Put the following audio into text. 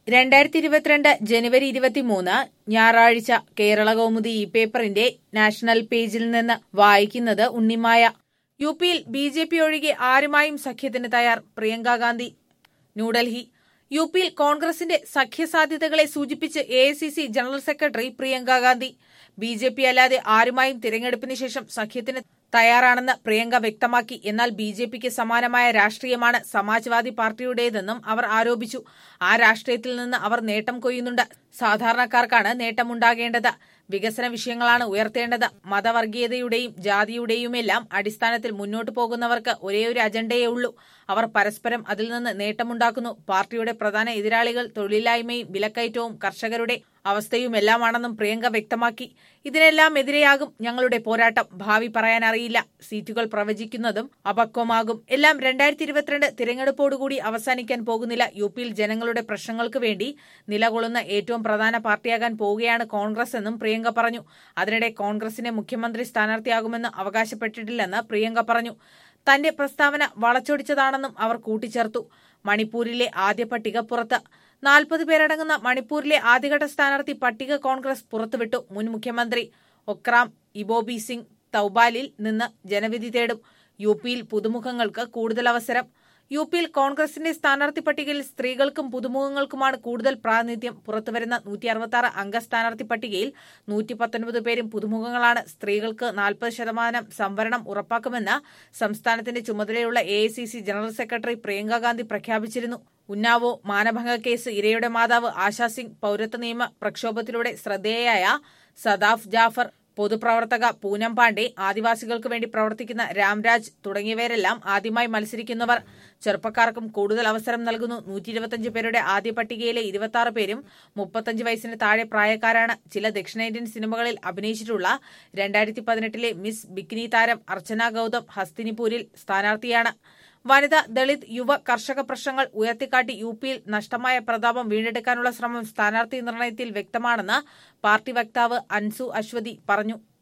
രണ്ടായിരത്തി ഇരുപത്തിരണ്ട് ജനുവരി ഇരുപത്തിമൂന്ന് ഞായറാഴ്ച കേരള കൗമുദി ഈ പേപ്പറിന്റെ നാഷണൽ പേജിൽ നിന്ന് വായിക്കുന്നത് ഉണ്ണിമായ യു പിയിൽ ബി ജെ പി ഒഴികെ ആരുമായും സഖ്യത്തിന് തയ്യാർ പ്രിയങ്ക ഗാന്ധി ന്യൂഡൽഹി യു പിയിൽ കോൺഗ്രസിന്റെ സഖ്യസാധ്യതകളെ സൂചിപ്പിച്ച് A general secretary Priyanka Gandhi B J P അല്ലാതെ ആരുമായും തിരഞ്ഞെടുപ്പിന് ശേഷം സഖ്യത്തിന് തയ്യാറാണെന്ന് പ്രിയങ്ക വ്യക്തമാക്കി എന്നാൽ ബി ജെ പിക്ക് സമാനമായ രാഷ്ട്രീയമാണ് സമാജ്വാദി പാർട്ടിയുടേതെന്നും അവർ ആരോപിച്ചു ആ രാഷ്ട്രീയത്തിൽ നിന്ന് അവർ നേട്ടം കൊയ്യുന്നുണ്ട് സാധാരണക്കാർക്കാണ് നേട്ടമുണ്ടാകേണ്ടത് വികസന വിഷയങ്ങളാണ് ഉയർത്തേണ്ടത് മതവർഗീയതയുടെയും ജാതിയുടെയുമെല്ലാം അടിസ്ഥാനത്തിൽ മുന്നോട്ടു പോകുന്നവർക്ക് ഒരേയൊരു അജണ്ടയേ ഉള്ളൂ അവർ പരസ്പരം അതിൽ നിന്ന് നേട്ടമുണ്ടാക്കുന്നു പാർട്ടിയുടെ പ്രധാന എതിരാളികൾ തൊഴിലില്ലായ്മയും വിലക്കയറ്റവും കർഷകരുടെ അവസ്ഥയുമെല്ലാമാണെന്നും പ്രിയങ്ക വ്യക്തമാക്കി ഇതിനെല്ലാം എതിരെയാകും ഞങ്ങളുടെ പോരാട്ടം ഭാവി പറയാനറിയില്ല സീറ്റുകൾ പ്രവചിക്കുന്നതും അപക്വമാകും എല്ലാം രണ്ടായിരത്തി ഇരുപത്തിരണ്ട് തിരഞ്ഞെടുപ്പോടുകൂടി അവസാനിക്കാൻ പോകുന്നില്ല യു പിയിൽ ജനങ്ങളുടെ പ്രശ്നങ്ങൾക്ക് വേണ്ടി നിലകൊള്ളുന്ന ഏറ്റവും പ്രധാന പാർട്ടിയാകാൻ പോവുകയാണ് കോൺഗ്രസ് എന്നും പ്രിയങ്ക പറഞ്ഞു അതിനിടെ കോൺഗ്രസിനെ മുഖ്യമന്ത്രി സ്ഥാനാർത്ഥിയാകുമെന്ന് അവകാശപ്പെട്ടിട്ടില്ലെന്ന് പ്രിയങ്ക പറഞ്ഞു തന്റെ പ്രസ്താവന വളച്ചൊടിച്ചതാണെന്നും അവർ കൂട്ടിച്ചേർത്തു മണിപ്പൂരിലെ ആദ്യ പട്ടിക പുറത്ത് നാൽപ്പത് പേരടങ്ങുന്ന മണിപ്പൂരിലെ ആദ്യഘട്ട സ്ഥാനാർത്ഥി പട്ടിക കോൺഗ്രസ് പുറത്തുവിട്ടു മുൻ മുഖ്യമന്ത്രി ഒക്രാം ഇബോബി സിംഗ് തൌബാലിൽ നിന്ന് ജനവിധി തേടും യു പിയിൽ പുതുമുഖങ്ങൾക്ക് കൂടുതൽ അവസരം യു പിയിൽ കോൺഗ്രസിന്റെ സ്ഥാനാർത്ഥി പട്ടികയിൽ സ്ത്രീകൾക്കും പുതുമുഖങ്ങൾക്കുമാണ് കൂടുതൽ പ്രാതിനിധ്യം പുറത്തുവരുന്ന നൂറ്റി അറുപത്തി ആറ് അംഗ സ്ഥാനാർത്ഥി പട്ടികയിൽ നൂറ്റി പത്തൊൻപത് പേരും പുതുമുഖങ്ങളാണ് സ്ത്രീകൾക്ക് നാൽപ്പത് ശതമാനം സംവരണം ഉറപ്പാക്കുമെന്ന് സംസ്ഥാനത്തിന്റെ ചുമതലയുള്ള A general secretary Priyanka Gandhi പ്രഖ്യാപിച്ചിരുന്നു ഉന്നാവോ മാനഭംഗ കേസ് ഇരയുടെ മാതാവ് ആശാ സിംഗ് പൌരത്വ നിയമ പ്രക്ഷോഭത്തിലൂടെ ശ്രദ്ധേയയായ സദാഫ് ജാഫർ പൊതുപ്രവർത്തക പൂനം പാണ്ഡെ ആദിവാസികൾക്ക് വേണ്ടി പ്രവർത്തിക്കുന്ന രാംരാജ് തുടങ്ങിയവരെല്ലാം ആദ്യമായി മത്സരിക്കുന്നവർ ചെറുപ്പക്കാർക്കും കൂടുതൽ അവസരം നൽകുന്നു നൂറ്റി ഇരുപത്തിയഞ്ച് പേരുടെ ആദ്യ പട്ടികയിലെ ഇരുപത്തി ആറ് പേരും മുപ്പത്തഞ്ച് വയസ്സിന് താഴെ പ്രായക്കാരാണ് ചില ദക്ഷിണേന്ത്യൻ സിനിമകളിൽ അഭിനയിച്ചിട്ടുള്ള രണ്ടായിരത്തി പതിനെട്ടിലെ മിസ് ബിക്കിനി താരം അർച്ചന ഗൌതം ഹസ്തിനിപൂരിൽ സ്ഥാനാർത്ഥിയാണ് വനിത ദളിത് യുവ കർഷക പ്രശ്നങ്ങൾ ഉയർത്തിക്കാട്ടി യു പിയിൽ നഷ്ടമായ പ്രതാപം വീണ്ടെടുക്കാനുള്ള ശ്രമം സ്ഥാനാർത്ഥി നിർണയത്തിൽ വ്യക്തമാണെന്ന് പാർട്ടി വക്താവ് അൻസു അശ്വതി പറഞ്ഞു